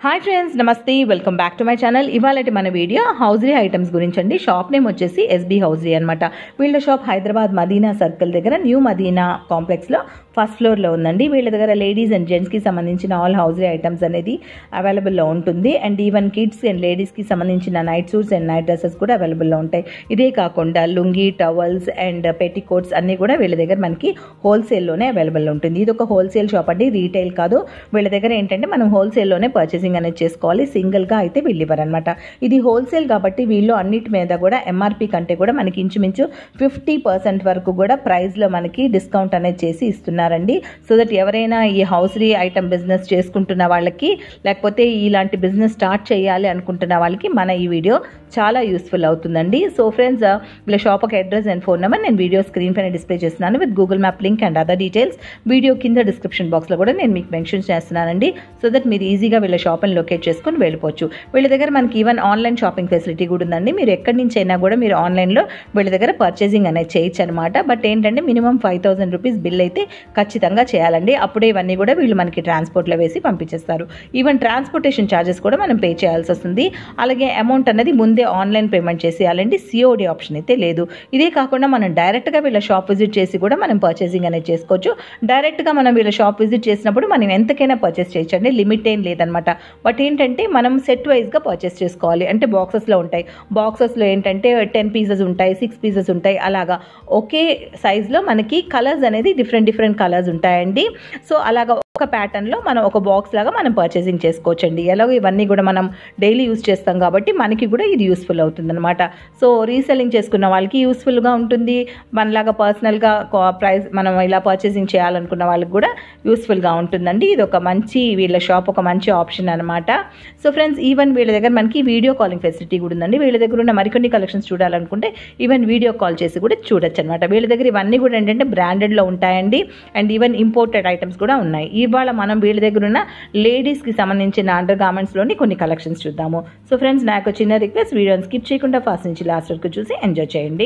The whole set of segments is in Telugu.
హాయ్ ఫ్రెండ్స్ నమస్తే welcome back to my channel ఇవాళటి మన వీడియో హౌజరీ ఐటమ్స్ గురించి అండి షాప్ నేమ్ వచ్చేసి ఎస్బీ హౌజరీ అనమాట వీళ్ళ షాప్ హైదరాబాద్ మదీనా సర్కిల్ దగ్గర న్యూ మదీనా కాంప్లెక్స్లో ఫస్ట్ ఫ్లోర్లో ఉందండి వీళ్ళ దగ్గర లేడీస్ అండ్ జెంట్స్కి సంబంధించిన ఆల్ హౌజరీ ఐటమ్స్ అనేది అవైలబుల్లో ఉంటుంది అండ్ ఈవెన్ కిడ్స్ అండ్ లేడీస్కి సంబంధించిన night suits and night dresses కూడా అవైలబుల్లో ఉంటాయి ఇదే కాకుండా లుంగి టవల్స్ అండ్ పెట్టికోట్స్ అన్నీ కూడా వీళ్ళ దగ్గర మనకి హోల్సేల్లోనే అవైలబుల్ ఉంటుంది ఇది ఒక హోల్సేల్ షాప్ అండి రీటైల్ కాదు వీళ్ళ దగ్గర ఏంటంటే మనం హోల్సేల్లోనే పర్చేసింగ్ అనేది చేసుకోవాలి సింగిల్గా అయితే వీళ్ళు ఇవ్వరనమాట ఇది హోల్సేల్ కాబట్టి వీళ్ళు అన్నిటి మీద కూడా ఎంఆర్పి కంటే కూడా మనకి ఇంచుమించు ఫిఫ్టీ పర్సెంట్ వరకు కూడా ప్రైస్లో మనకి డిస్కౌంట్ అనేది చేసి ఇస్తున్నారండి సో దట్ ఎవరైనా ఈ హౌసరీ ఐటమ్ బిజినెస్ చేసుకుంటున్న వాళ్ళకి లేకపోతే ఇలాంటి బిజినెస్ స్టార్ట్ చేయాలి అనుకుంటున్న వాళ్ళకి మన ఈ వీడియో చాలా యూస్ఫుల్ అవుతుందండి సో ఫ్రెండ్స్ వీళ్ళ షాప్ ఒక అడ్రస్ అండ్ ఫోన్ నెంబర్ నేను వీడియో స్క్రీన్ పైన డిస్ప్లే చేస్తున్నాను with Google map link and other details video కింద డిస్క్రిప్షన్ బాక్స్లో కూడా నేను మీకు మెన్షన్ చేస్తున్నానండి సో దట్ మీరు ఈజీగా వీళ్ళ షాప్ని లొకేట్ చేసుకుని వెళ్ళిపోవచ్చు వీళ్ళ దగ్గర మనకి ఈవెన్ ఆన్లైన్ షాపింగ్ ఫెసిలిటీ కూడా ఉందండి మీరు ఎక్కడి నుంచి అయినా కూడా మీరు ఆన్లైన్లో వీళ్ళ దగ్గర పర్చేసింగ్ అనేది చేయొచ్చు అనమాట బట్ ఏంటంటే minimum five thousand rupees bill అయితే ఖచ్చితంగా చేయాలండి అప్పుడే ఇవన్నీ కూడా వీళ్ళు మనకి ట్రాన్స్పోర్ట్లో వేసి పంపించేస్తారు ఈవెన్ ట్రాన్స్పోర్టేషన్ ఛార్జెస్ కూడా మనం పే చేయాల్సి వస్తుంది అలాగే అమౌంట్ అనేది ముందే ఆన్లైన్ పేమెంట్ చేసేయాలండి సిఓడి ఆప్షన్ అయితే లేదు ఇదే కాకుండా మనం డైరెక్ట్గా వీళ్ళ షాప్ విజిట్ చేసి కూడా మనం పర్చేసింగ్ అనేది చేసుకోవచ్చు డైరెక్ట్గా మనం వీళ్ళ షాప్ విజిట్ చేసినప్పుడు మనం ఎంతకైనా పర్చేస్ చేయొచ్చండి లిమిట్ ఏం లేదనమాట బట్ ఏంటంటే మనం సెట్ వైజ్గా పర్చేస్ చేసుకోవాలి అంటే బాక్సెస్లో ఉంటాయి బాక్సెస్లో ఏంటంటే టెన్ పీసెస్ ఉంటాయి సిక్స్ పీసెస్ ఉంటాయి అలాగా ఒకే సైజులో మనకి కలర్స్ అనేది డిఫరెంట్ డిఫరెంట్ కలర్స్ ఉంటాయండి సో అలాగా ఒక ప్యాటర్న్లో మనం ఒక బాక్స్ లాగా మనం పర్చేసింగ్ చేసుకోవచ్చండి ఎలాగో ఇవన్నీ కూడా మనం డైలీ యూస్ చేస్తాం కాబట్టి మనకి కూడా ఇది యూస్ఫుల్ అవుతుంది అనమాట సో రీసెల్లింగ్ చేసుకున్న వాళ్ళకి యూస్ఫుల్గా ఉంటుంది మనలాగా పర్సనల్గా ప్రైస్ మనం ఇలా పర్చేసింగ్ చేయాలనుకున్న వాళ్ళకి కూడా యూస్ఫుల్గా ఉంటుందండి ఇది ఒక మంచి వీళ్ళ షాప్ ఒక మంచి ఆప్షన్ అనమాట సో ఫ్రెండ్స్ ఈవెన్ వీళ్ళ దగ్గర మనకి వీడియో కాలింగ్ ఫెసిలిటీ కూడా ఉందండి వీళ్ళ దగ్గర ఉన్న మరికొన్ని కలెక్షన్స్ చూడాలనుకుంటే ఈవెన్ వీడియో కాల్ చేసి కూడా చూడొచ్చు అనమాట వీళ్ళ దగ్గర ఇవన్నీ కూడా ఏంటంటే బ్రాండెడ్లో ఉంటాయండి అండ్ ఈవెన్ ఇంపోర్టెడ్ ఐటమ్స్ కూడా ఉన్నాయి ఇవాళ మనం వీళ్ళ దగ్గర ఉన్న లేడీస్కి సంబంధించిన అండర్ గార్మెంట్స్లోని కొన్ని కలెక్షన్స్ చూద్దాము సో ఫ్రెండ్స్ నాకు చిన్న రిక్వెస్ట్ వీడియోని స్కిప్ చేయకుండా ఫస్ట్ నుంచి లాస్ట్ వరకు చూసి ఎంజాయ్ చేయండి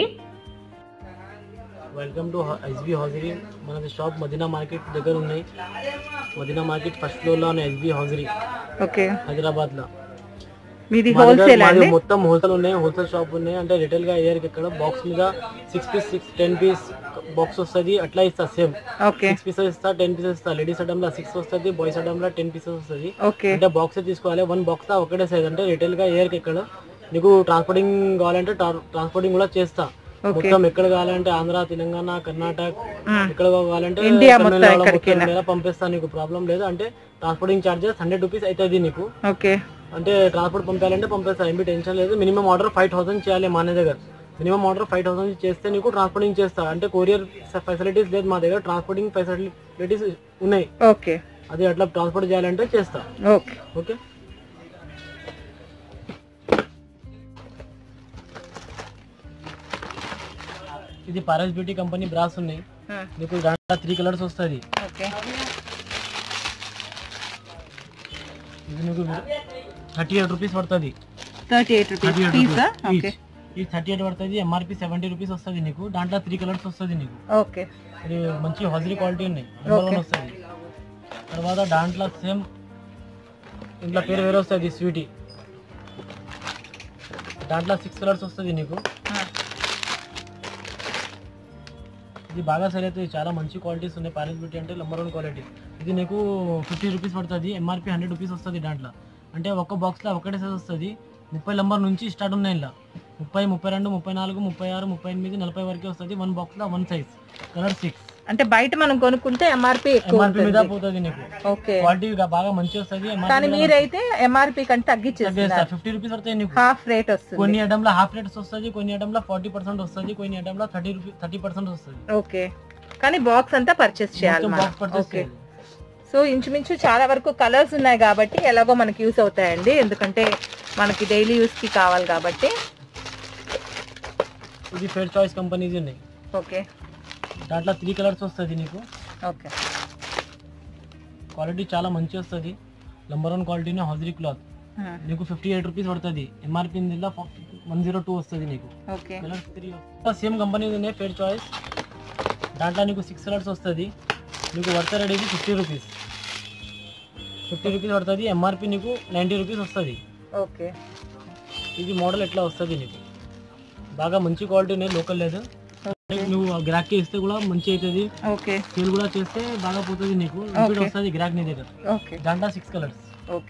వెల్కమ్ టు ఎస్బీ హౌజరీ మనది షాప్ మదీనా మార్కెట్ దగ్గర ఉన్నాయి మదీనా మార్కెట్ ఫస్ట్ ఫ్లోర్ లో ఉన్నాయి ఎస్బీ హౌజరీ ఓకే హైదరాబాద్ లో మీది మా దగ్గర- మాది మొత్తం హోల్సేల్ ఉన్నాయి హోల్సేల్ షాప్ ఉన్నాయి అంటే రిటైల్ గా ఇయర్ ఇక్కడ బాక్స్ మీద six piece six ten piece box వస్తుంది అట్లా ఇస్తా సేమ్ ఓకే సిక్స్ పీసెస్ ఇస్తా టెన్ పీసెస్ ఇస్తా లేడీస్ ఐటమ్ లో సిక్స్ వస్తుంది బాయ్స్ ఐటమ్ లో టెన్ పీసెస్ వస్తుంది ఓకే అంటే బాక్స్ తీసుకోవాలి వన్ బాక్స్ ఒకటే సైజ్ అంటే రిటైల్ గా ఇయర్ ఇక్కడ నీకు ట్రాన్స్పోర్టింగ్ కావాలంటే ట్రాన్స్పోర్టింగ్ కూడా చేస్తా మొత్తం ఎక్కడ కావాలంటే ఆంధ్ర తెలంగాణ కర్ణాటక ఎక్కడ కావాలంటే తమిళనాడు మొత్తం మీద పంపిస్తాను నీకు ప్రాబ్లం లేదు అంటే ట్రాన్స్పోర్టింగ్ చార్జెస్ హండ్రెడ్ రూపీస్ అవుతుంది నీకు ఓకే అంటే ట్రాన్స్పోర్ట్ పంపాలంటే పంపిస్తాను ఏమి టెన్షన్ లేదు మినిమం ఆర్డర్ ఫైవ్ థౌసండ్ చేయాలి మా దగ్గర మినిమం ఆర్డర్ ఫైవ్ థౌసండ్ చేస్తే నీకు ట్రాన్స్పోర్టింగ్ చేస్తా అంటే కొరియర్ ఫెసిలిటీస్ లేదు మా దగ్గర ట్రాన్స్పోర్టింగ్ ఫెసిలిటీస్ ఉన్నాయి ఓకే అది అట్లా ట్రాన్స్పోర్ట్ చేయాలంటే చేస్తా ఓకే ఓకే ఇది పారస్ బ్యూటీ కంపెనీ బ్రాస్ ఉన్నాయి నీకు దాంట్లో త్రీ కలర్స్ వస్తుంది ఓకే ఇది నీకు థర్టీ ఎయిట్ రూపీస్ పడుతుంది thirty eight thirty rupees eight పీసా రూపీస్ ఓకే ఇది థర్టీ ఎయిట్ పడుతుంది ఎంఆర్పి సెవెంటీ రూపీస్ వస్తుంది నీకు దాంట్లో త్రీ కలర్స్ వస్తుంది నీకు ఓకే ఇది మంచి హజరీ క్వాలిటీ ఉన్నాయి నెంబర్ వన్ వస్తుంది తర్వాత దాంట్లో సేమ్ ఇంట్లో పేరు వేరే వస్తుంది స్వీటీ దాంట్లో సిక్స్ కలర్స్ వస్తుంది నీకు ఇది బాగా సేల్ అవుతుంది చాలా మంచి క్వాలిటీస్ ఉన్నాయి ప్యారెంట్ బ్యూటీ అంటే నెంబర్ వన్ క్వాలిటీ ఇది నీకు ఫిఫ్టీ రూపీస్ పడుతుంది ఎంఆర్పి హండ్రెడ్ రూపీస్ వస్తుంది దాంట్లో అంటే ఒక్క బాక్స్లో ఒకటే సైజ్ వస్తుంది ముప్పై నెంబర్ నుంచి స్టార్ట్ ఉన్నాయి ఇలా ముప్పై ముప్పై రెండు ముప్పై నాలుగు ముప్పై ఆరు ముప్పై ఎనిమిది నలభై వరకే వస్తుంది వన్ బాక్స్లో వన్ సైజ్ కలర్ సిక్స్ అంటే బయట మనం కొనుక్కుంటే ఎంఆర్పి ఎక్కువ ఎంఆర్పి మీద పోతుంది నీకు ఓకే క్వాలిటీ బాగా మంచి వస్తుంది కానీ మీరైతే ఎంఆర్పి కంటే తగ్గించేస్తున్నారు ఫిఫ్టీ రూపీస్ పడతాయి నీకు హాఫ్ రేట్ వస్తుంది కొన్ని ఐటమ్లో హాఫ్ రేట్స్ వస్తుంది కొన్ని ఐటమ్లో ఫార్టీ పర్సెంట్ వస్తుంది కొన్ని ఐటమ్లో థర్టీ రూపీస్ థర్టీ పర్సెంట్ వస్తుంది ఓకే కానీ బాక్స్ అంతా పర్చేస్ చేయాలి మనం. బాక్స్ పర్చేస్ ఓకే సో ఇంచుమించు చాలా వరకు కలర్స్ ఉన్నాయి కాబట్టి ఎలాగో మనకి యూస్ అవుతాయండి ఎందుకంటే మనకి డైలీ యూస్ కి కావాలి కాబట్టి ఇది ఫేర్ చాయిస్ కంపెనీస్ ఉన్నాయి ఓకే దాంట్లో త్రీ కలర్స్ వస్తుంది నీకు ఓకే క్వాలిటీ చాలా మంచి వస్తుంది నెంబర్ వన్ క్వాలిటీనే హౌజరీ క్లాత్ నీకు ఫిఫ్టీ ఎయిట్ రూపీస్ పడుతుంది ఎంఆర్పి ఇందులో వన్ జీరో టూ వస్తుంది నీకు okay colours three same companies ఉన్నాయి ఫేర్ చాయిస్ దాంట్లో నీకు సిక్స్ కలర్స్ వస్తుంది నీకు వర్త రెడీకి ఫిఫ్టీ రూపీస్ ఫిఫ్టీ రూపీస్ పడుతుంది ఎంఆర్పి నీకు నైంటీ రూపీస్ వస్తుంది ఓకే ఇది మోడల్ ఎట్లా వస్తుంది నీకు బాగా మంచి క్వాలిటీ ఉన్నాయి లోకల్ లేదు నువ్వు గిరాక్కి ఇస్తే కూడా మంచి అవుతుంది ఓకే సేల్ కూడా చేస్తే బాగా పోతుంది నీకు రిపీట్ Okay. వస్తుంది గిరాక్ నీ దగ్గర ఓకే దాంట్లో సిక్స్ కలర్స్ ఓకే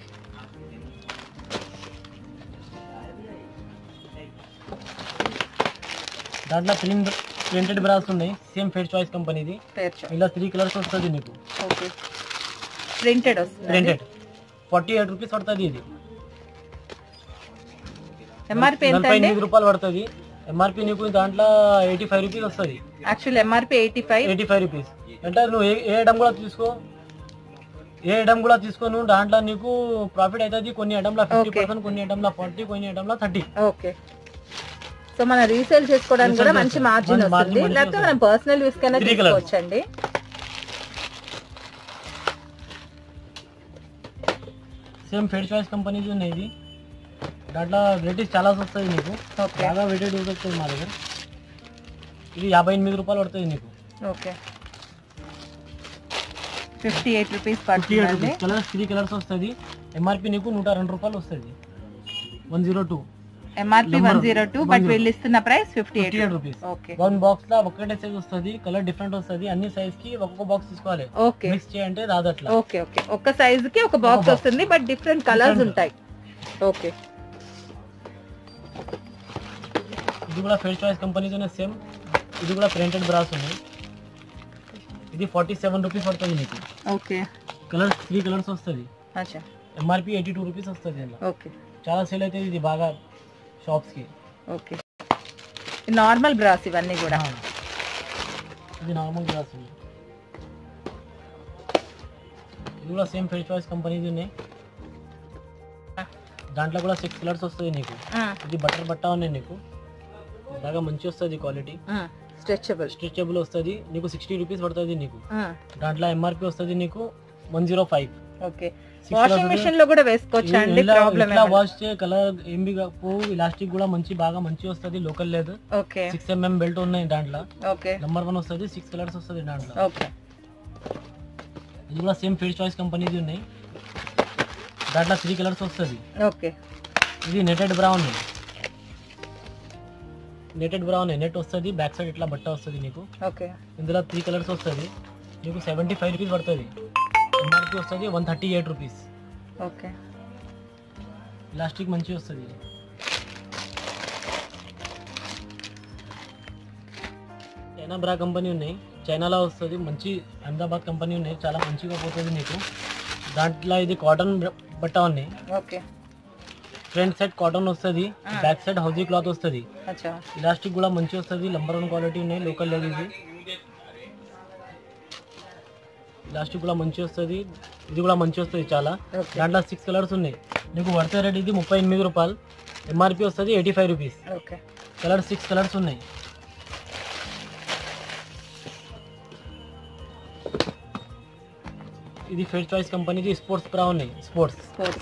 దాంట్లో ప్రింట్ ప్రింటెడ్ బ్రాస్ ఉన్నాయి సేమ్ ఫేర్ చాయిస్ కంపెనీది పేర్చు ఇలా త్రీ కలర్స్ వస్తుంది నీకు ఓకే ప్రింటెడ్ వస్తుంది ప్రింటెడ్ ఫార్టీ ఎయిట్ రూపీస్ పడుతుంది ఇది ఎంఆర్పి ఎంత నలభై అండి ఎనిమిది రూపాయలు పడుతుంది ఎంఆర్పి నీకు దాంట్లో ఎయిటీ ఫైవ్ రూపీస్ వస్తుంది actual MRP eighty five eighty five rupees అంటే నువ్వు ఏ ఏ ఐటమ్ కూడా తీసుకో ఏ ఐటమ్ కూడా తీసుకో నువ్వు దాంట్లో నీకు ప్రాఫిట్ అవుతుంది కొన్ని ఐటమ్లో ఫిఫ్టీ Okay. పర్సెంట్ కొన్ని ఐటమ్లో ఫార్టీ కొన్ని ఐటమ్లో థర్టీ ఓకే సో మన రీసేల్ చేసుకోవడానికి కూడా Resale మంచి చేసుకో- మార్జిన్ మంచి margin వస్తుంది మంచిగా లేకపోతే మనం పర్సనల్ యూస్ కన్నా Three colours. తీసుకోవచ్చండి సేమ్ ఫెడ్ చాయిస్ కంపెనీది ఉన్నాయి ఇది దాంట్లో వెరైటీస్ చాలా వస్తుంది నీకు ఓకే బాగా వెరైటీ వస్తుంది మా దగ్గర ఇది యాభై ఎనిమిది రూపాయలు పడుతుంది నీకు okay fifty eight rupees fifty eight పడుతుందండి రూపీస్ కలర్స్ త్రీ కలర్స్ వస్తుంది ఎంఆర్పి నీకు నూట రెండు రూపాయలు వస్తుంది one zero two MRP one Number- zero two one but zero. వీళ్ళు ఇస్తున్న price fifty fifty eight eight rupees okay one box లో ఒకటే సైజ్ వస్తుంది కలర్ డిఫరెంట్ వస్తుంది అన్ని సైజ్ కి ఒక్కొక్క బాక్స్ తీసుకోవాలి ఓకే మిక్స్ చేయంటే రాదు అట్లా ఓకే ఓకే ఒక్క సైజ్ కి ఒక బాక్స్ box. వస్తుంది బట్ డిఫరెంట్ కలర్స్ Different. ఉంటాయి ఓకే ఇది కూడా ఫేస్ చాయిస్ కంపెనీతోనే సేమ్ ఇది కూడా ప్రింటెడ్ బ్రాస్ ఉంది ఇది ఫార్టీ సెవెన్ రూపీస్ పడుతుంది నీకు ఓకే కలర్స్ త్రీ కలర్స్ వస్తుంది అచ్చా ఎంఆర్పి ఎయిటీ టూ రూపీస్ వస్తుంది ఇలా ఓకే చాలా సేల్ అవుతుంది ఇది బాగా షాప్స్ కి ఓకే నార్మల్ బ్రాస్ ఇవన్నీ కూడా ఆ. ఇది నార్మల్ గ్లాస్ ఉంది ఇది కూడా సేమ్ ఫేస్ చాయిస్ కంపెనీది ఉన్నాయి దాంట్లో కూడా సిక్స్ కలర్స్ వస్తుంది నీకు ఇది బటర్ బట్ట ఉన్నాయి నీకు బాగా మంచి వస్తుంది క్వాలిటీ స్ట్రెచబుల్ స్ట్రెచబుల్ వస్తుంది నీకు సిక్స్టీ రూపీస్ పడుతుంది నీకు దాంట్లో ఎంఆర్పి వస్తుంది నీకు one zero five okay washing machine లో కూడా వేసుకోవచ్చా అండి ప్రాబ్లమ్ వాష్ చే కలర్ ఏం బి పోవు ఇలాస్టిక్ కూడా మంచి బాగా మంచి వస్తుంది లోకల్ లేదు ఓకే సిక్స్ ఎంఎం బెల్ట్ ఉన్నాయి దాంట్లో ఓకే నెంబర్ వన్ వస్తుంది సిక్స్ కలర్స్ వస్తుంది దాంట్లో ఓకే ఇది కూడా సేమ్ ఫేస్ చాయిస్ కంపెనీది ఉన్నాయి దాంట్లో త్రీ కలర్స్ వస్తుంది ఓకే ఇది netted brown netted brown net వస్తుంది బ్యాక్ సైడ్ ఇట్లా బట్ట వస్తుంది నీకు ఓకే ఇందులో త్రీ కలర్స్ వస్తుంది నీకు సెవెంటీ ఫైవ్ రూపీస్ పడుతుంది ఎంఆర్పి వస్తుంది one thirty eight rupees okay plastic మంచి వస్తుంది చైనా బ్రా కంపెనీ ఉన్నాయి చైనాలో వస్తుంది మంచి అహ్మదాబాద్ కంపెనీ ఉన్నాయి చాలా మంచిగా పోతుంది నీకు దాంట్లో ఇది కాటన్ బట్ట ఉన్నాయి ఓకే ఫ్రంట్ సైడ్ కాటన్ వస్తుంది బ్యాక్ సైడ్ హౌజీ క్లాత్ వస్తుంది అచ్చా ఇలాస్టిక్ కూడా మంచి వస్తుంది నంబర్ వన్ క్వాలిటీ ఉన్నాయి లోకల్ లేదు ఇది ఇలాస్టిక్ కూడా మంచి వస్తుంది ఇది కూడా మంచి వస్తుంది చాలా ఓకే దాంట్లో సిక్స్ కలర్స్ ఉన్నాయి నీకు వర్తే రేట్ ఇది ముప్పై ఎనిమిది రూపాయలు ఎంఆర్పి వస్తుంది eighty five rupees okay colour six colours ఉన్నాయి ఇది ఫేర్ చాయిస్ కంపెనీది స్పోర్ట్స్ బ్రా ఉన్నాయి స్పోర్ట్స్ స్పోర్ట్స్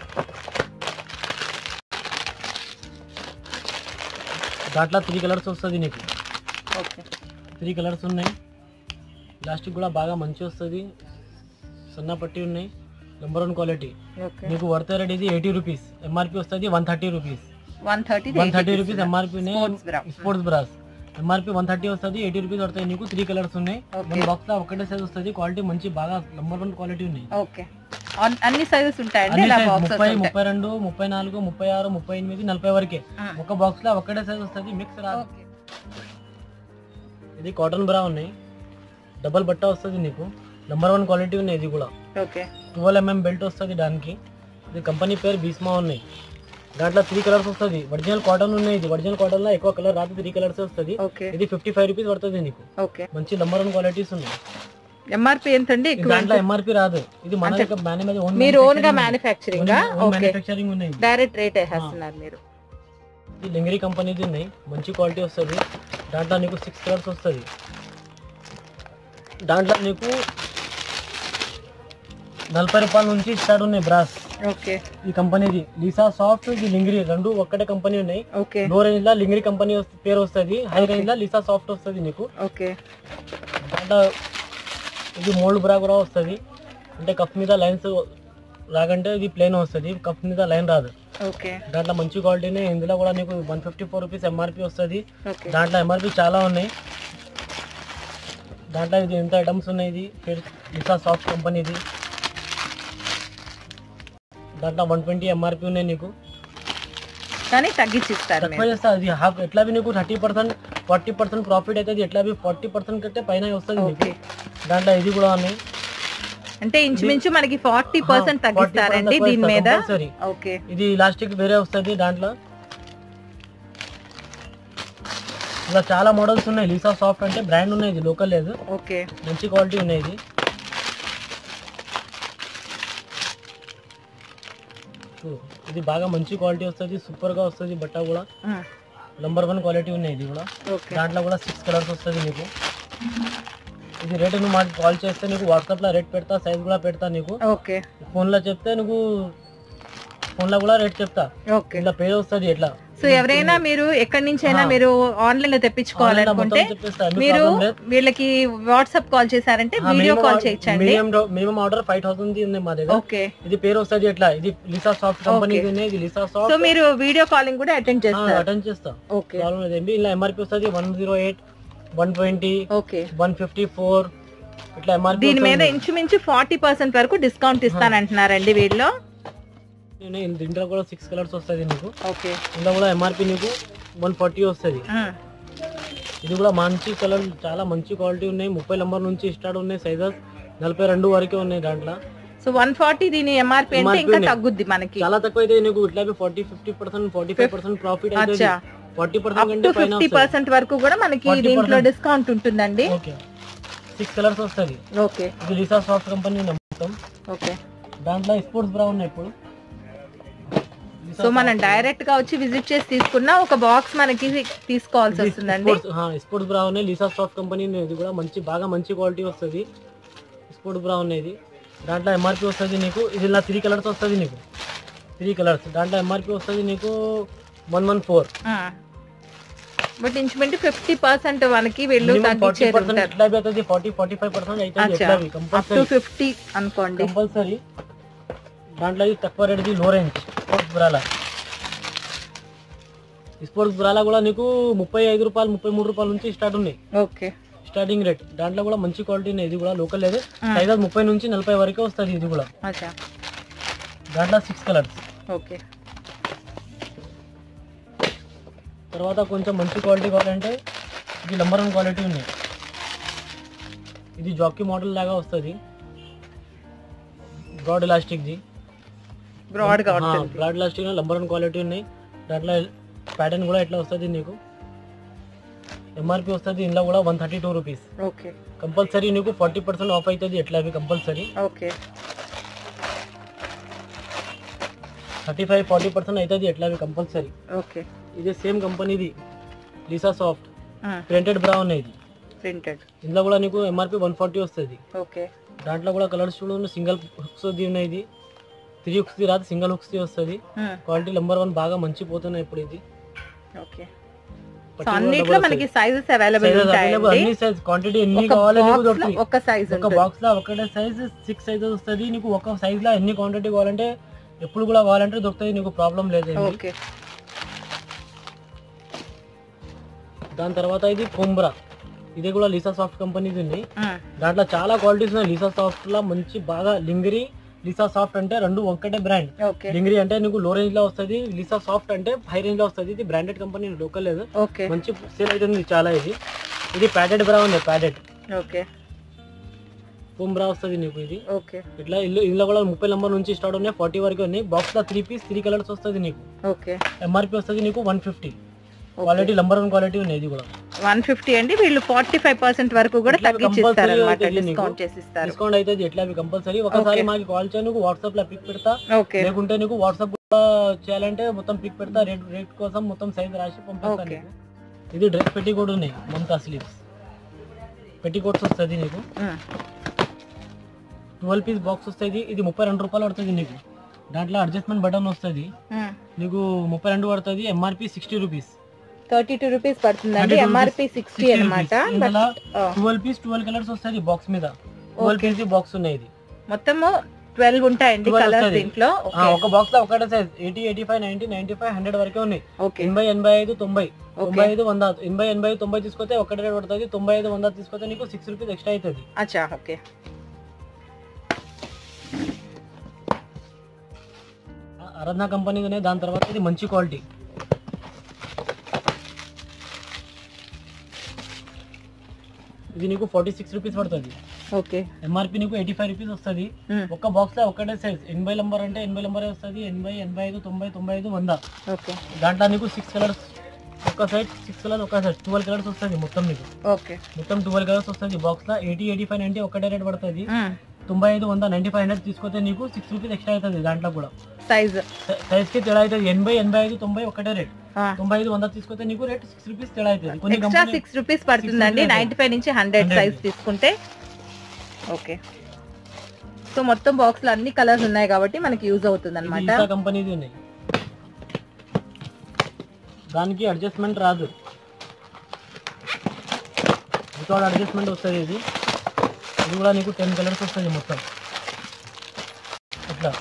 దాంట్లో త్రీ కలర్స్ వస్తుంది నీకు ఓకే త్రీ కలర్స్ ఉన్నాయి ప్లాస్టిక్ కూడా బాగా మంచి వస్తుంది సన్న పట్టి ఉన్నాయి నెంబర్ వన్ క్వాలిటీ ఓకే నీకు వర్తే రేట్ ఇది ఎయిటీ రూపీస్ ఎంఆర్పి వస్తుంది one thirty rupees one thirty one thirty rupees MRP Sports bra. Sports bras MRP one thirty వస్తుంది ఎయిటీ రూపీస్ పడతాయి నీకు త్రీ కలర్స్ ఉన్నాయి Okay. వన్ బాక్స్ లో ఒకటే సైజ్ వస్తుంది క్వాలిటీ మంచి బాగా నెంబర్ వన్ క్వాలిటీ ఉన్నాయి ఓకే అన్ని సైజెస్ ఉంటాయండి అన్ని ఇలా size బాక్సెస్ ముప్పై ఉంటాయి ముప్పై రెండు ముప్పై నాలుగు ముప్పై ఆరు ముప్పై ఎనిమిది నలభై వరకే ఆ. ఒక బాక్స్ లో ఒకటే సైజ్ వస్తుంది మిక్స్ రాదు ఓకే ఇది కాటన్ బ్రా ఉన్నాయి డబల్ బట్ట వస్తుంది నీకు నెంబర్ వన్ క్వాలిటీ ఉన్నాయి ఇది కూడా ఓకే ట్వెల్వ్ ఎంఎం బెల్ట్ వస్తుంది దానికి ఇది కంపెనీ పేరు భీస్మా ఉన్నాయి దాంట్లో త్రీ కలర్స్ వస్తుంది ఒరిజినల్ కాటన్ ఉన్నాయి ఇది ఒరిజినల్ కాటన్ లో ఎక్కువ కలర్ రాదు త్రీ కలర్స్ వస్తుంది ఓకే ఇది ఫిఫ్టీ ఫైవ్ రూపీస్ పడుతుంది నీకు ఓకే మంచి నెంబర్ వన్ క్వాలిటీస్ ఉన్నాయి ఎంఆర్పి ఎంత అండి ఇది దాంట్లో ఎంఆర్పి రాదు ఇది మన అంటే దగ్గర మన మీద own మీరు ఓన్ గా manufacturing మ్యానుఫ్యాక్చరింగ్ ఉంది. Own ఓకే manufacturing ఉన్నాయి డైరెక్ట్ రేట్ వేసేస్తున్నారు మీరు ఇది లింగరీ కంపెనీది ఉన్నాయి మంచి క్వాలిటీ వస్తుంది దాంట్లో నీకు సిక్స్ కలర్స్ వస్తుంది దాంట్లో నీకు నలభై రూపాయల నుంచి స్టార్ట్ ఉన్నాయి బ్రాస్ ఓకే ఈ కంపెనీది లీసా సాఫ్ట్ ఇది లింగరీ రెండు ఒక్కటే కంపెనీ ఉన్నాయి ఓకే లో రేంజ్ లో లింగరీ కంపెనీ పేరు వస్తుంది హై రేంజ్ లో లీసా సాఫ్ట్ వస్తుంది నీకు ఓకే దాంట్లో ఇది మోల్డ్ బ్రా కూడా వస్తుంది అంటే కప్ మీద లైన్స్ రాగంటే ఇది ప్లేన్ వస్తుంది కప్ మీద లైన్ రాదు ఓకే దాంట్లో మంచి క్వాలిటీనే ఇందులో కూడా నీకు one fifty four rupees MRP వస్తుంది ఓకే దాంట్లో ఎంఆర్పి చాలా ఉన్నాయి దాంట్లో ఇది ఎంత ఐటమ్స్ ఉన్నాయి ఇది లిసా సాఫ్ట్ కంపెనీది దాంట్లో వన్ ట్వంటీ ఎంఆర్పి ఉన్నాయి నీకు కానీ తగ్గించి ఇస్తారు తక్కువ మీరు చేస్తా అది హాఫ్ ఎట్లా బి నీకు thirty percent forty percent profit అవుతుంది ఎట్లా బి ఫార్టీ పర్సెంట్ కంటే పైన వస్తుంది నీకు ఓకే దాంట్లో ఇది కూడా ఉన్నాయి అంటే ఇంచుమించు మనకి ఫార్టీ పర్సెంట్ తగ్గిస్తారండి దీని మీద సరే ఓకే ఇది ఇలాస్టిక్ వేరే వస్తుంది దాంట్లో ఇలా చాలా మోడల్స్ ఉన్నాయి లీసా సాఫ్ట్ అంటే బ్రాండ్ ఉన్నాయి ఇది లోకల్ లేదు ఓకే మంచి క్వాలిటీ ఉన్నాయి ఇది చూ, ఇది బాగా మంచి క్వాలిటీ వస్తుంది సూపర్ గా వస్తుంది బట్ట కూడా నంబర్ వన్ క్వాలిటీ ఉన్నాయి ఇది కూడా ఓకే దాంట్లో కూడా సిక్స్ కలర్స్ వస్తుంది నీకు ఇది రేట్ నువ్వు మాకు కాల్ చేస్తే నీకు వాట్సాప్లో రేట్ పెడతా సైజ్ కూడా పెడతా నీకు ఓకే ఫోన్లో చెప్తే నువ్వు ఫోన్లో కూడా రేట్ చెప్తా ఓకే ఇట్లా పేరు వస్తుంది ఎట్లా సో ఎవరైనా మీరు ఎక్కడి నుంచి అయినా ఆ. మీరు ఆన్లైన్ లో తెప్పించుకోవాలనుకుంటే మీరు వీళ్ళకి వాట్సాప్ కాల్ చేశారంటే వీడియో కాల్ చేయొచ్చండి మినిమం ఆర్డర్ ఫైవ్ థౌసండ్ ఉంది మా దగ్గర ఓకే ఇది పేరు వస్తుంది ఎట్లా ఇది లిసా సాఫ్ట్ కంపెనీ Okay. ఉంది ఇది లిసా సో సాఫ్ట్ మీరు వీడియో కాలింగ్ కూడా అటెండ్ చేస్తారు అటెండ్ చేస్తా ఓకే ప్రాబ్లం లేదు ఇలా ఎంఆర్పి వస్తుంది one zero eight one twenty okay one fifty four ఇట్లా ఎంఆర్పి దీని మీద ఇంచుమించు ఫార్టీ పర్సెంట్ వరకు డిస్కౌంట్ ఇస్తానంటున్నారండి వీళ్ళు దీంట్లో కూడా సిక్స్ కలర్స్ వస్తుంది నీకు ఓకే ఇందులో కూడా ఎంఆర్పి నీకు వన్ ఫార్టీ వస్తుంది ఇది కూడా మంచి కలర్ చాలా మంచి క్వాలిటీ ఉన్నాయి ముప్పై నంబర్ నుంచి స్టార్ట్ ఉన్నాయి సైజెస్ నలభై రెండు వరకే ఉన్నాయి దాంట్లో సో వన్ ఫార్టీ దీని ఎంఆర్పి అంటే MRP ఇంకా నే. తగ్గుద్ది మనకి చాలా తక్కువ అయితే నీకు ఇట్లా forty fifty percent forty five percent profit అవుతుంది అచ్చా ఫార్టీ అప్ పర్సెంట్ టు కంటే పైన ఫిఫ్టీ పర్సెంట్ వరకు కూడా మనకి 40% దీంట్లో డిస్కౌంట్ ఉంటుందండి ఓకే సిక్స్ కలర్స్ వస్తుంది ఓకే ఇది లిసా సాఫ్ట్ కంపెనీ మొత్తం ఓకే దాంట్లో స్పోర్ట్స్ బ్రా ఉన్నాయి ఇప్పుడు సో మనం డైరెక్ట్ గా వచ్చి విజిట్ చేసి తీసుకున్నా ఒక బాక్స్ మనకి తీసుకోవాల్సి వస్తుందండి స్పోర్ట్స్ బ్రా ఉన్నాయి లిసా సాఫ్ట్ కంపెనీ ఇది కూడా మంచి బాగా మంచి క్వాలిటీ వస్తుంది స్పోర్ట్స్ బ్రా ఉన్నాయి దాంట్లో ఎంఆర్పి వస్తుంది నీకు ఇది ఇలా త్రీ కలర్స్ వస్తుంది నీకు త్రీ కలర్స్ దాంట్లో ఎంఆర్పి వస్తుంది నీకు వన్ వన్ ఫోర్ బట్ ఇంచుమించు ఫిఫ్టీ పర్సెంట్ మనకి వీళ్ళు ఫార్టీ తగ్గించేది పర్సెంట్ ఉంటారు ఎట్లా అవుతుంది ఫార్టీ ఫార్టీ ఫైవ్ పర్సెంట్ అవుతుంది అచ్చా ఎట్లా అప్ టు కంపల్సరీ ఫిఫ్టీ అనుకోండి కంపల్సరీ దాంట్లో ఇది తక్కువ రేట్ది లో రేంజ్ స్పోర్ట్స్ బ్రాలా ఈ స్పోర్ట్స్ బ్రాలా కూడా నీకు ముప్పై ఐదు రూపాయలు ముప్పై మూడు రూపాయల నుంచి స్టార్ట్ ఉన్నాయి ఓకే స్టార్టింగ్ రేట్ దాంట్లో కూడా మంచి క్వాలిటీ ఉన్నాయి ఇది కూడా లోకల్ లేదు ఆ. సైజ్ ముప్పై నుంచి నలభై వరకే వస్తుంది ఇది కూడా అచ్చా దాంట్లో సిక్స్ కలర్స్ ఓకే తర్వాత కొంచెం మంచి క్వాలిటీ కావాలంటే ఇది నంబర్ వన్ క్వాలిటీ ఉన్నాయి ఇది జాకీ మోడల్ లాగా వస్తుంది బ్రాడ్ ఎలాస్టిక్ది బ్రాడ్ గా ఉంటుంది broad elastic number one quality ఉన్నాయి దాంట్లో ప్యాటర్న్ కూడా ఎట్లా వస్తుంది నీకు ఎంఆర్పి వస్తుంది ఇందులో కూడా one thirty two rupees okay compulsory నీకు ఫార్టీ పర్సెంట్ ఆఫ్ అవుతుంది ఎట్లా అవి compulsory okay thirty five forty percent అవుతుంది ఎట్లా అవి కంపల్సరీ ఓకే ఇది సేమ్ కంపెనీది లీసా సాఫ్ట్ ప్రింటెడ్ బ్రా ఉన్నాయి ఇది ప్రింటెడ్ ఇందులో కూడా నీకు ఎంఆర్పి వన్ ఫార్టీ వస్తుంది ఓకే దాంట్లో కూడా కలర్స్ చూడు సింగిల్ హుక్స్ ఉన్నాయి ఇది త్రీ హుక్స్ది రాదు సింగిల్ హుక్స్ది వస్తుంది క్వాలిటీ నెంబర్ వన్ బాగా మంచి పోతున్నాయి ఇప్పుడు ఇది ఓకే సో పట్టు కూడా అన్నిట్లో double మనకి size. Sizes available Sizes available, ఉంటాయండి అన్ని సైజ్ క్వాంటిటీ ఎన్ని ఒక కావాలి నీకు box లో దొరుకుతాయి ఒక సైజ్ ఒక బాక్స్ లో ఒకటే సైజ్ సిక్స్ సైజెస్ వస్తుంది నీకు ఒక సైజ్ లో ఎన్ని క్వాంటిటీ కావాలంటే ఎప్పుడు కూడా కావాలంటే దొరుకుతాయి నీకు ప్రాబ్లం లేదు ఓకే దాని తర్వాత ఇది కొంబ్రా ఇది కూడా లీసా సాఫ్ట్ కంపెనీది ఉంది దాంట్లో చాలా క్వాలిటీస్ ఉన్నాయి లీసా సాఫ్ట్ లో మంచి బాగా లింగరీ లీసా సాఫ్ట్ అంటే రెండు ఒక్కటే బ్రాండ్ ఓకే లింగరీ అంటే నీకు లో రేంజ్ లో వస్తుంది లీసా సాఫ్ట్ అంటే హై రేంజ్ లో వస్తుంది ఇది బ్రాండెడ్ కంపెనీ లోకల్ లేదు ఓకే మంచి సేల్ అవుతుంది చాలా ఇది ఇది ప్యాడెడ్ బ్రా ఉంది ప్యాడెడ్ ఓకే ఫోమ్ బ్రా వస్తుంది నీకు ఇది ఓకే ఇట్లా ఇల్లు ఇందులో కూడా ముప్పై నెంబర్ నుంచి స్టార్ట్ ఉన్నాయి ఫార్టీ వరకు ఉన్నాయి బాక్స్ లో త్రీ పీస్ త్రీ కలర్స్ వస్తుంది నీకు ఓకే ఎంఆర్పి వస్తుంది నీకు one fifty quality number one quality ఉన్నాయి ఇది కూడా వన్ ఫిఫ్టీ అండి వీళ్ళు ఫార్టీ ఫైవ్ పర్సెంట్ వరకు కూడా ఇట్లా తగ్గించిస్తారు compulsory అనమాట అవుతుంది నీకు. డిస్కౌంట్ చేసి ఇస్తారు డిస్కౌంట్ అయితే ఎట్లా అవి కంపల్సరీ ఒకసారి Okay. మాకు కాల్ చేయ నీకు వాట్సాప్ లో పిక్ పెడతా ఓకే లేకుంటే నీకు వాట్సాప్ కూడా చేయాలంటే మొత్తం పిక్ పెడతా రేట్ రేట్ కోసం మొత్తం సైజ్ రాసి పంపిస్తా Okay. నీకు ఇది డ్రెస్ పెట్టి కూడా ఉన్నాయి మమతా స్లీవ్స్ పెట్టి కోట్స్ వస్తుంది నీకు ట్వెల్వ్ పీస్ బాక్స్ వస్తుంది ఇది ముప్పై రెండు రూపాయలు పడుతుంది నీకు దాంట్లో అడ్జస్ట్మెంట్ బటన్ వస్తుంది నీకు ముప్పై రెండు పడుతుంది MRP sixty rupees thirty two rupees పడుతుందండి 32 ఎంఆర్పి సిక్స్టీ అనమాట ఇందులో ట్వెల్వ్ పీస్ ట్వెల్వ్ కలర్స్ వస్తుంది బాక్స్ మీద ట్వెల్వ్ పీస్ బాక్స్ ఉన్నాయి ఇది మొత్తము ట్వెల్వ్ ఉంటాయండి 12 కలర్స్ వస్తది. దీంట్లో ఆ, ఒక బాక్స్ లో ఒకటే size eighty eighty five ninety ninety five hundred వరకే ఉన్నాయి ఓకే ఎనభై ఎనభై ఐదు తొంభై తొంభై ఓకే ఐదు వంద ఎనభై ఎనభై ఐదు తొంభై తీసుకొస్తే ఒకటి రేట్ పడుతుంది తొంభై ఐదు వంద తీసుకొస్తే నీకు సిక్స్ రూపీస్ ఎక్స్ట్రా అవుతుంది అచ్చా ఓకే ఆరాధన కంపెనీ దాని తర్వాత ఇది మంచి క్వాలిటీ ఇది నీకు ఫార్టీ సిక్స్ రూపీస్ పడుతుంది ఓకే ఎంఆర్పి నీకు ఎయిటీ ఫైవ్ రూపీస్ వస్తుంది మ్మ్. ఒక్క బాక్స్ లో ఒకటే సైజ్ ఎనభై నంబర్ అంటే ఎనభై నంబర్ వస్తుంది ఎనభై ఎనభై ఐదు తొంభై తొంభై ఐదు వంద ఓకే దాంట్లో నీకు సిక్స్ కలర్స్ ఒక సైడ్ సిక్స్ కలర్స్ ఒక సైడ్ ట్వెల్వ్ కలర్స్ వస్తుంది మొత్తం నీకు ఓకే మొత్తం ట్వెల్వ్ కలర్స్ వస్తుంది బాక్స్ లో ఎయిటీ ఎయిటీ ఫైవ్ నైన్టీ ఒకటే రేట్ పడుతుంది తొంభై ఐదు వంద నైన్టీ ఫైవ్ హండ్రెడ్ తీసుకొస్తే నీకు సిక్స్ రూపీస్ ఎక్స్ట్రా అవుతుంది దాంట్లో కూడా సైజ్ సైజ్ కి తేడా అవుతుంది ఎనభై ఎనభై ఐదు తొంభై ఒకటే రేట్ తొంభై ఐదు వంద తీసుకొస్తే నీకు రేట్ సిక్స్ రూపీస్ తేడా అవుతుంది కొన్ని ఎక్స్ట్రా కంపెనీ సిక్స్ రూపీస్ పడుతుందండి rupees నైన్టీ ఫైవ్ నుంచి హండ్రెడ్ 100 సైజ్ తీసుకుంటే ఓకే సో మొత్తం బాక్స్ లో అన్ని కలర్స్ ఉన్నాయి కాబట్టి మనకి యూజ్ అవుతుంది అనమాట ఈసా కంపెనీది ఉన్నాయి దానికి అడ్జస్ట్మెంట్ రాదు వితౌట్ అడ్జస్ట్మెంట్ వస్తుంది ఇది ఇది కూడా నీకు టెన్ కలర్స్ వస్తుంది మొత్తం ఇట్లా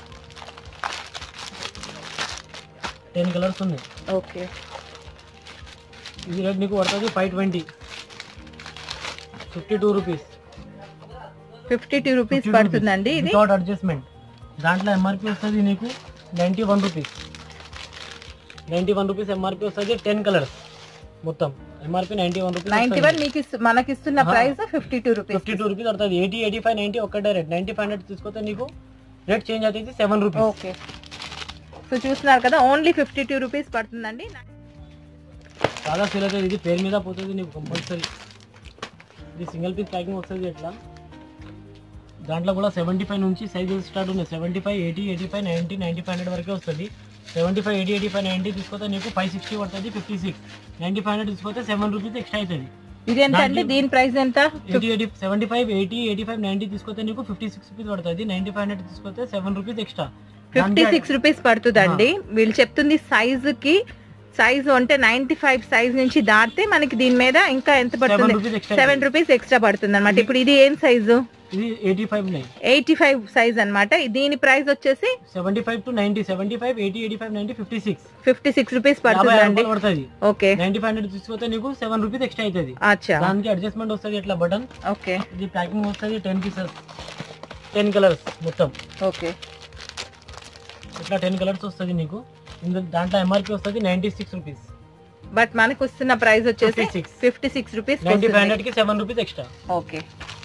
టెన్ కలర్స్ ఉన్నాయి ఓకే ఇది రేట్ నీకు పడుతుంది five twenty fifty two rupees fifty two rupees పడుతుందండి ఇది వితౌట్ అడ్జస్ట్మెంట్ దాంట్లో ఎంఆర్పి వస్తుంది నీకు ninety one rupees ninety one rupees MRP వస్తుంది టెన్ కలర్స్ మొత్తం MRP ninety one ninety rupees one మీకు ఇస్తు- మనకి ఇస్తున్న ఆహా. Price fifty two rupees fifty two rupees పడుతుంది ఎయిటీ ఎయిటీ ఫైవ్ నైంటీ ఒక్కటే రేట్ నైంటీ ఫైవ్ హండ్రెడ్ తీసుకొస్తే నీకు రేట్ చేంజ్ అవుతుంది సెవెన్ రూపీస్ ఓకే సో చూస్తున్నారు కదా ఓన్లీ ఫిఫ్టీ టూ రూపీస్ పడుతుందండి చాలా సేల్ అవుతుంది ఇది పేరు మీద పోతుంది నీకు కంపల్సరీ ఇది సింగిల్ పీస్ ప్యాకింగ్ వస్తుంది ఎట్లా దాంట్లో కూడా సెవెంటీ ఫైవ్ నుంచి సైజెస్ స్టార్ట్ ఉన్నాయి seventy five eighty eighty five ninety ninety five hundred వరకే వస్తుంది seventy five eighty eighty five ninety తీసుకొస్తే నీకు ఫైవ్ సిక్స్టీ పడుతుంది fifty six ninety five hundred తీసుకొస్తే సెవెన్ రూపీస్ ఎక్స్ట్రా అవుతుంది ఇది ఎంత అండి దాంట్లో- దీని ప్రైస్ ఎంత eighty eighty seventy five eighty eighty five ninety తీసుకొస్తే నీకు ఫిఫ్టీ సిక్స్ రూపీస్ పడుతుంది నైంటీ ఫైవ్ హండ్రెడ్ తీసుకొస్తే seven rupees extra fifty six rupees పడుతుందండి వీళ్ళు చెప్తుంది సైజు కి సైజు అంటే నైన్టీ ఫైవ్ సైజ్ నుంచి దాటితే మనకి దీని మీద ఇంకా ఎంత సెవెన్ పడుతుంది rupees extra seven rupees extra పడుతుంది అనమాట ఇప్పుడు ఇది ఏం సైజు ఇది ఎయిటీ ఫైవ్ ఉన్నాయి ఎయిటీ ఫైవ్ సైజ్ అనమాట దీని ప్రైస్ వచ్చేసి seventy five to ninety seventy five eighty eighty five ninety fifty six fifty six rupees యాభై ఆరు పడుతుందండి రూపాయలు పడుతుంది ఓకే నైన్టీ ఫైవ్ హండ్రెడ్ తీసుకుంటే నీకు సెవెన్ రూపీస్ ఎక్స్ట్రా అవుతుంది అచ్చా దానికి అడ్జస్ట్మెంట్ వస్తుంది ఇట్లా బటన్ ఓకే ఇది ప్యాకింగ్ వస్తుంది టెన్ పీసెస్ టెన్ కలర్స్ మొత్తం ఓకే ఇట్లా టెన్ కలర్స్ వస్తుంది నీకు ఇందులో దాంట్లో ఎంఆర్పి వస్తుంది నైన్టీ సిక్స్ రూపీస్ బట్ మనకు వస్తున్న ప్రైస్ వచ్చేసి 56. Fifty six rupees ninety five hundred కి seven rupees extra okay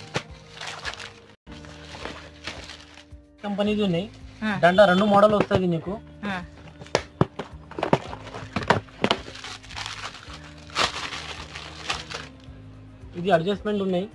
companies ఉన్నాయి దాంట్లో రెండు మోడల్ వస్తుంది నీకు ఇది అడ్జస్ట్మెంట్ ఉన్నాయి